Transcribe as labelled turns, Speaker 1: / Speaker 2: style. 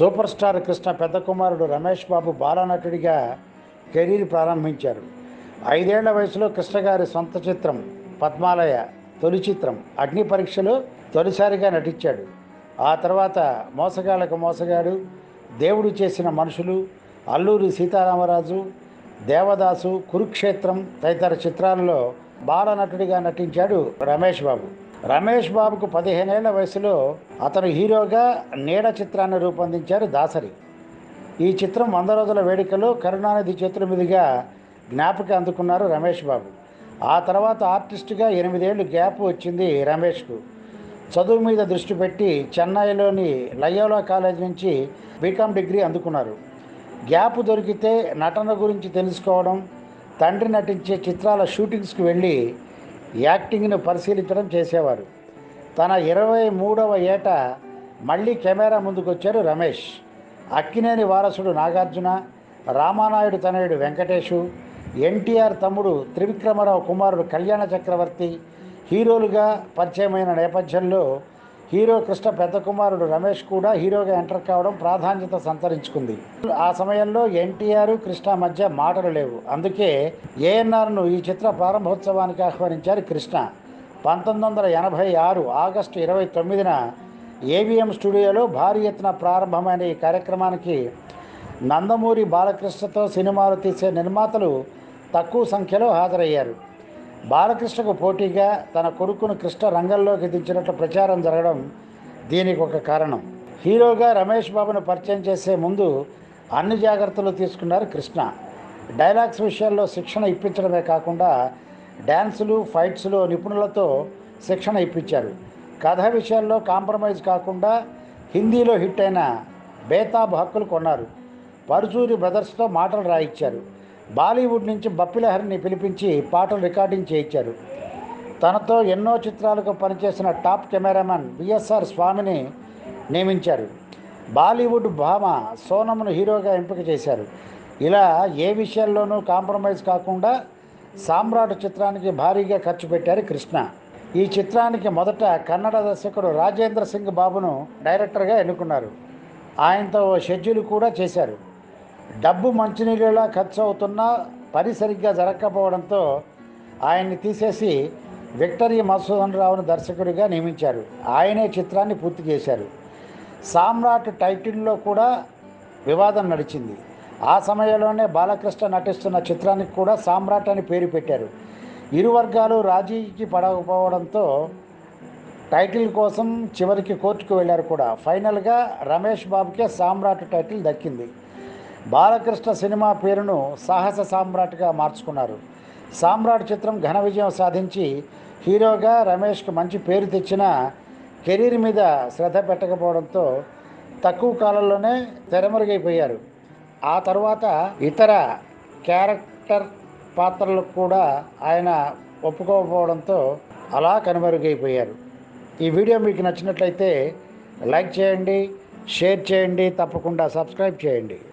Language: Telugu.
Speaker 1: సూపర్ స్టార్ కృష్ణ పెద్ద కుమారుడు రమేష్ బాబు బాలనటుడిగా కెరీర్ ప్రారంభించారు ఐదేళ్ల వయసులో కృష్ణ గారి సొంత చిత్రం పద్మాలయ తొలి చిత్రం అగ్ని పరీక్షలో తొలిసారిగా నటించాడు ఆ తర్వాత మోసగాళ్ళకు మోసగాడు దేవుడు చేసిన మనుషులు అల్లూరి సీతారామరాజు దేవదాసు కురుక్షేత్రం తదితర చిత్రాలలో బాలనటుడిగా నటించాడు రమేష్ బాబు రమేష్ బాబుకు పదిహేనేళ్ల వయసులో అతను హీరోగా నీడ చిత్రాన్ని రూపొందించారు దాసరి ఈ చిత్రం వంద రోజుల వేడుకలో కరుణానిధి చేతుల మీదుగా జ్ఞాపకం అందుకున్నారు రమేష్ బాబు ఆ తర్వాత ఆర్టిస్టుగా ఎనిమిదేళ్లు గ్యాప్ వచ్చింది రమేష్కు చదువు మీద దృష్టి పెట్టి చెన్నైలోని లయోలా కాలేజ్ నుంచి బీకామ్ డిగ్రీ అందుకున్నారు గ్యాప్ దొరికితే నటన గురించి తెలుసుకోవడం తండ్రి నటించే చిత్రాల షూటింగ్స్కి వెళ్ళి యాక్టింగ్ను పరిశీలించడం చేసేవారు తన ఇరవై మూడవ ఏట మళ్ళీ కెమెరా ముందుకొచ్చారు రమేష్ అక్కినేని వారసుడు నాగార్జున రామానాయుడు తనయుడు వెంకటేషు ఎన్టీఆర్ తమ్ముడు త్రివిక్రమరావు కుమారుడు కళ్యాణ చక్రవర్తి హీరోలుగా పరిచయమైన నేపథ్యంలో హీరో కృష్ణ పెద్ద కుమారుడు రమేష్ కూడా హీరోగా ఎంటర్ కావడం ప్రాధాన్యత సంతరించుకుంది ఆ సమయంలో ఎన్టీఆర్ కృష్ణ మధ్య మాటలు లేవు అందుకే ఏఎన్ఆర్ను ఈ చిత్ర ప్రారంభోత్సవానికి ఆహ్వానించారు కృష్ణ పంతొమ్మిది వందల ఎనభై ఆరు ఆగస్టు ఇరవై తొమ్మిదిన ఏవిఎం స్టూడియోలో భారీ ఎత్తున ప్రారంభమైన ఈ కార్యక్రమానికి నందమూరి బాలకృష్ణతో సినిమాలు తీసే నిర్మాతలు తక్కువ సంఖ్యలో హాజరయ్యారు బాలకృష్ణకు పోటీగా తన కొడుకును కృష్ణ రంగంలోకి దించినట్లు ప్రచారం జరగడం దీనికి ఒక కారణం హీరోగా రమేష్ బాబును పరిచయం చేసే ముందు అన్ని జాగ్రత్తలు తీసుకున్నారు కృష్ణ డైలాగ్స్ విషయాల్లో శిక్షణ ఇప్పించడమే కాకుండా డ్యాన్సులు ఫైట్స్లో నిపుణులతో శిక్షణ ఇప్పించారు కథ విషయాల్లో కాంప్రమైజ్ కాకుండా హిందీలో హిట్ అయిన బేతాబ్ హక్కులు కొన్నారు పరుచూరి బ్రదర్స్తో మాటలు రాయించారు బాలీవుడ్ నుంచి బప్పిలహరిని పిలిపించి పాటలు రికార్డింగ్ చేయించారు తనతో ఎన్నో చిత్రాలకు పనిచేసిన టాప్ కెమెరామెన్ బిఎస్ఆర్ స్వామిని నియమించారు బాలీవుడ్ భామ సోనమ్ను హీరోగా ఎంపిక చేశారు ఇలా ఏ విషయాల్లోనూ కాంప్రమైజ్ కాకుండా సామ్రాట్ చిత్రానికి భారీగా ఖర్చు పెట్టారు కృష్ణ ఈ చిత్రానికి మొదట కన్నడ దర్శకుడు రాజేంద్ర సింగ్ బాబును డైరెక్టర్గా ఎన్నుకున్నారు ఆయనతో ఓ షెడ్యూల్ కూడా చేశారు డబ్బు మంచినీళ్ళలా ఖర్చు అవుతున్నా పని సరిగ్గా జరగకపోవడంతో ఆయన్ని తీసేసి విక్టరీ మధుసూదన్ రావును దర్శకుడిగా నియమించారు ఆయనే చిత్రాన్ని పూర్తి చేశారు సామ్రాట్ టైటిల్లో కూడా వివాదం నడిచింది ఆ సమయంలోనే బాలకృష్ణ నటిస్తున్న చిత్రానికి కూడా సామ్రాట్ అని పేరు పెట్టారు ఇరు వర్గాలు రాజీకి పడకపోవడంతో టైటిల్ కోసం చివరికి కోర్టుకు వెళ్ళారు కూడా ఫైనల్గా రమేష్ బాబుకే సామ్రాట్ టైటిల్ దక్కింది బాలకృష్ణ సినిమా పేరును సాహస సామ్రాట్గా మార్చుకున్నారు సామ్రాట్ చిత్రం ఘన విజయం సాధించి హీరోగా రమేష్కి మంచి పేరు తెచ్చిన కెరీర్ మీద శ్రద్ధ పెట్టకపోవడంతో తక్కువ కాలంలోనే తెరమరుగైపోయారు ఆ తర్వాత ఇతర క్యారెక్టర్ పాత్రలకు కూడా ఆయన ఒప్పుకోకపోవడంతో అలా కనుమరుగైపోయారు ఈ వీడియో మీకు నచ్చినట్లయితే లైక్ చేయండి షేర్ చేయండి తప్పకుండా సబ్స్క్రైబ్ చేయండి